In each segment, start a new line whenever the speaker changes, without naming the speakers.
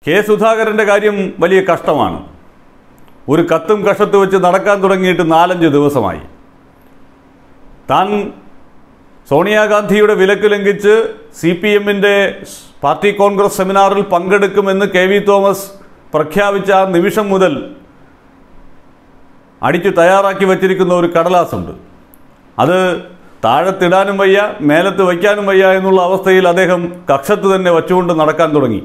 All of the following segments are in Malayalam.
കെ സുധാകരൻ്റെ കാര്യം വലിയ കഷ്ടമാണ് ഒരു കത്തും കഷത്ത് വെച്ച് നടക്കാൻ തുടങ്ങിയിട്ട് നാലഞ്ച് ദിവസമായി താൻ സോണിയാഗാന്ധിയുടെ വിലക്ക് ലംഘിച്ച് സി പി എമ്മിൻ്റെ പാർട്ടി കോൺഗ്രസ് സെമിനാറിൽ പങ്കെടുക്കുമെന്ന് കെ വി തോമസ് പ്രഖ്യാപിച്ച ആ നിമിഷം മുതൽ അടിച്ചു തയ്യാറാക്കി വച്ചിരിക്കുന്ന ഒരു കടലാസുണ്ട് അത് താഴത്തിടാനും വയ്യ മേലത്ത് വയ്ക്കാനും വയ്യ എന്നുള്ള അവസ്ഥയിൽ അദ്ദേഹം കക്ഷത്ത് തന്നെ വച്ചുകൊണ്ട് നടക്കാൻ തുടങ്ങി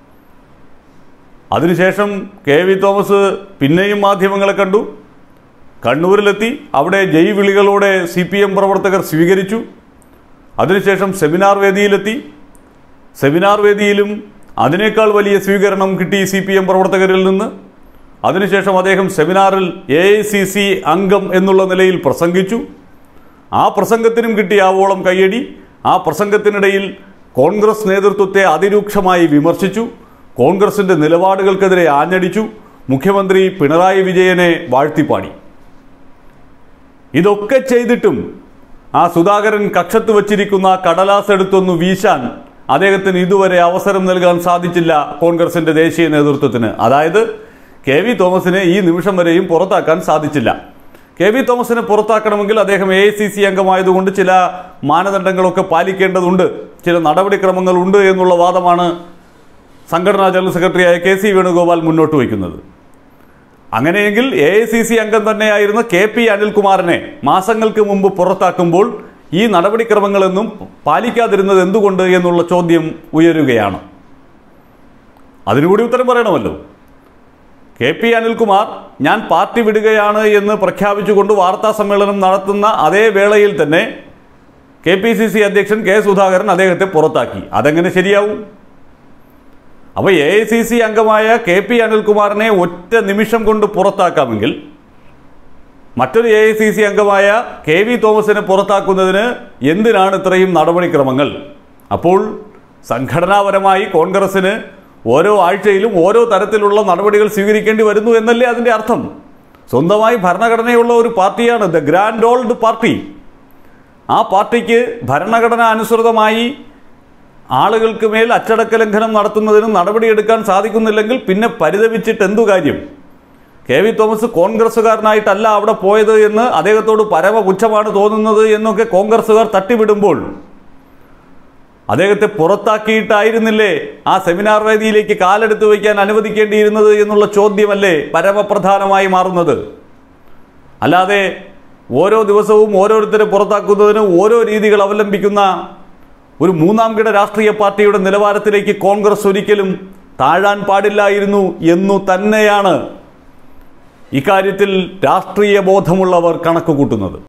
അതിനുശേഷം കെ വി തോമസ് പിന്നെയും മാധ്യമങ്ങളെ കണ്ടു കണ്ണൂരിലെത്തി അവിടെ ജയ് വിളികളോടെ സി പി എം പ്രവർത്തകർ സ്വീകരിച്ചു അതിനുശേഷം സെമിനാർ വേദിയിലെത്തി സെമിനാർ വേദിയിലും അതിനേക്കാൾ വലിയ സ്വീകരണം കിട്ടി സി പി എം പ്രവർത്തകരിൽ നിന്ന് അതിനുശേഷം അദ്ദേഹം സെമിനാറിൽ എ ഐ സി സി അംഗം എന്നുള്ള നിലയിൽ പ്രസംഗിച്ചു ആ പ്രസംഗത്തിനും കിട്ടിയ ആവോളം കയ്യടി ആ പ്രസംഗത്തിനിടയിൽ കോൺഗ്രസ് നേതൃത്വത്തെ അതിരൂക്ഷമായി വിമർശിച്ചു കോൺഗ്രസിന്റെ നിലപാടുകൾക്കെതിരെ ആഞ്ഞടിച്ചു മുഖ്യമന്ത്രി പിണറായി വിജയനെ വാഴ്ത്തിപ്പാടി ഇതൊക്കെ ചെയ്തിട്ടും ആ സുധാകരൻ കക്ഷത്ത് വച്ചിരിക്കുന്ന കടലാസ് എടുത്തൊന്നു വീശാൻ അദ്ദേഹത്തിന് ഇതുവരെ അവസരം നൽകാൻ സാധിച്ചില്ല കോൺഗ്രസിന്റെ ദേശീയ നേതൃത്വത്തിന് അതായത് കെ വി തോമസിനെ ഈ നിമിഷം വരെയും പുറത്താക്കാൻ സാധിച്ചില്ല കെ വി തോമസിനെ പുറത്താക്കണമെങ്കിൽ അദ്ദേഹം എ ഐ സി സി അംഗമായതുകൊണ്ട് ചില മാനദണ്ഡങ്ങളൊക്കെ പാലിക്കേണ്ടതുണ്ട് ചില നടപടിക്രമങ്ങളുണ്ട് എന്നുള്ള വാദമാണ് സംഘടനാ ജനറൽ സെക്രട്ടറിയായ കെ സി വേണുഗോപാൽ മുന്നോട്ട് വയ്ക്കുന്നത് അങ്ങനെയെങ്കിൽ എ ഐ സി സി അംഗം തന്നെയായിരുന്ന കെ പി അനിൽകുമാറിനെ മാസങ്ങൾക്ക് മുമ്പ് പുറത്താക്കുമ്പോൾ ഈ നടപടിക്രമങ്ങളൊന്നും പാലിക്കാതിരുന്നത് എന്തുകൊണ്ട് എന്നുള്ള ചോദ്യം ഉയരുകയാണ് അതിനുകൂടി ഉത്തരം പറയണമല്ലോ കെ പി അനിൽകുമാർ ഞാൻ പാർട്ടി വിടുകയാണ് എന്ന് പ്രഖ്യാപിച്ചുകൊണ്ട് വാർത്താ സമ്മേളനം നടത്തുന്ന അതേ വേളയിൽ തന്നെ കെ പി സി സി അധ്യക്ഷൻ കെ സുധാകരൻ അദ്ദേഹത്തെ പുറത്താക്കി അതെങ്ങനെ ശരിയാവും അപ്പോൾ എ ഐ സി സി അംഗമായ കെ പി അനിൽകുമാറിനെ ഒറ്റ നിമിഷം കൊണ്ട് പുറത്താക്കാമെങ്കിൽ മറ്റൊരു എ ഐ സി സി അംഗമായ കെ വി തോമസിനെ പുറത്താക്കുന്നതിന് എന്തിനാണ് ഇത്രയും നടപടിക്രമങ്ങൾ അപ്പോൾ സംഘടനാപരമായി കോൺഗ്രസിന് ഓരോ ആഴ്ചയിലും ഓരോ തരത്തിലുള്ള നടപടികൾ സ്വീകരിക്കേണ്ടി വരുന്നു എന്നല്ലേ അതിൻ്റെ അർത്ഥം സ്വന്തമായി ഭരണഘടനയുള്ള ഒരു പാർട്ടിയാണ് ദ ഗ്രാൻഡ് ഓൾഡ് പാർട്ടി ആ പാർട്ടിക്ക് ഭരണഘടന അനുസൃതമായി ആളുകൾക്ക് മേൽ അച്ചടക്ക ലംഘനം നടത്തുന്നതിന് നടപടിയെടുക്കാൻ സാധിക്കുന്നില്ലെങ്കിൽ പിന്നെ പരിതപിച്ചിട്ട് എന്തു കാര്യം കെ വി തോമസ് കോൺഗ്രസ്സുകാരനായിട്ടല്ല അവിടെ പോയത് എന്ന് അദ്ദേഹത്തോട് പരമപുച്ഛമാണ് തോന്നുന്നത് എന്നൊക്കെ കോൺഗ്രസ്സുകാർ തട്ടിവിടുമ്പോൾ അദ്ദേഹത്തെ പുറത്താക്കിയിട്ടായിരുന്നില്ലേ ആ സെമിനാർ വേദിയിലേക്ക് കാലെടുത്ത് വയ്ക്കാൻ അനുവദിക്കേണ്ടിയിരുന്നത് എന്നുള്ള ചോദ്യമല്ലേ പരമപ്രധാനമായി മാറുന്നത് അല്ലാതെ ഓരോ ദിവസവും ഓരോരുത്തരെ പുറത്താക്കുന്നതിന് ഓരോ രീതികൾ അവലംബിക്കുന്ന ഒരു മൂന്നാം കിട രാഷ്ട്രീയ പാർട്ടിയുടെ നിലവാരത്തിലേക്ക് കോൺഗ്രസ് ഒരിക്കലും താഴാൻ പാടില്ലായിരുന്നു എന്നു തന്നെയാണ് ഇക്കാര്യത്തിൽ രാഷ്ട്രീയ ബോധമുള്ളവർ കണക്ക് കൂട്ടുന്നത്